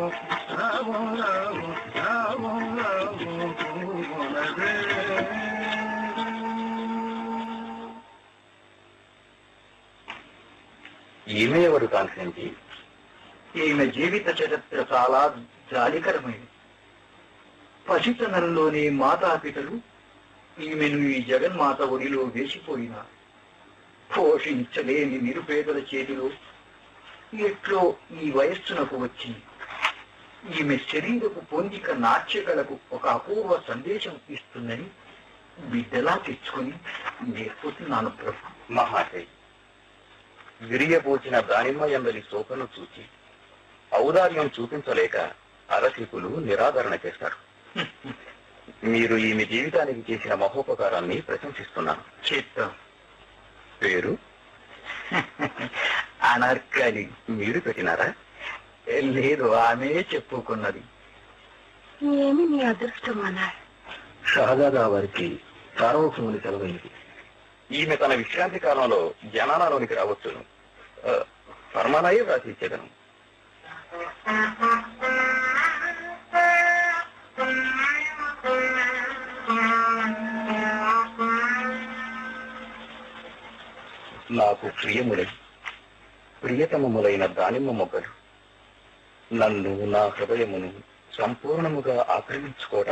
ఈమె ఎవరు కాన్సెంటి ఈమె జీవిత చరిత్ర చాలా జాలికరమైనది పసితనంలోని మాతాపితలు ఈమెను ఈ జగన్మాత ఒడిలో వేసిపోయినారు పోషించలేని నిరుపేదల చేతిలో ఎట్లో ఈ వయస్సునకు వచ్చింది ఈమె శరీరపు పొందిక నాట్యకలకు ఒక అపూర్వ సందేశం ఇస్తుందని బిడ్డలా తెచ్చుకొని నేర్పుతున్నాను ప్రభు మహాశయ్ విరియబోచిన దానిమ్మ ఎందరి శోకను చూచి ఔదార్యం చూపించలేక అరసికులు నిరాదరణ చేస్తారు మీరు ఈమె జీవితానికి చేసిన మహోపకారాన్ని ప్రశంసిస్తున్నాను చిత్తం పేరు అనర్కలి మీరు పెట్టినారా లేదు ఆమె చెప్పుకున్నది ఏమి నీ అదృష్టం అన్నారు షహజాదా వారికి సార్వభౌముని సెలవైంది ఈమె తన విశ్రాంతి కాలంలో జనాలలోనికి రావచ్చును ఆ, ఫర్మానాయే వ్రాసి ఇచ్చేదను నాకు ప్రియములై ప్రియతమములైన దానిమ్మ మొగ్గలు నన్ను నా హృదయమును సంపూర్ణముగా ఆక్రమించుకోవడానికి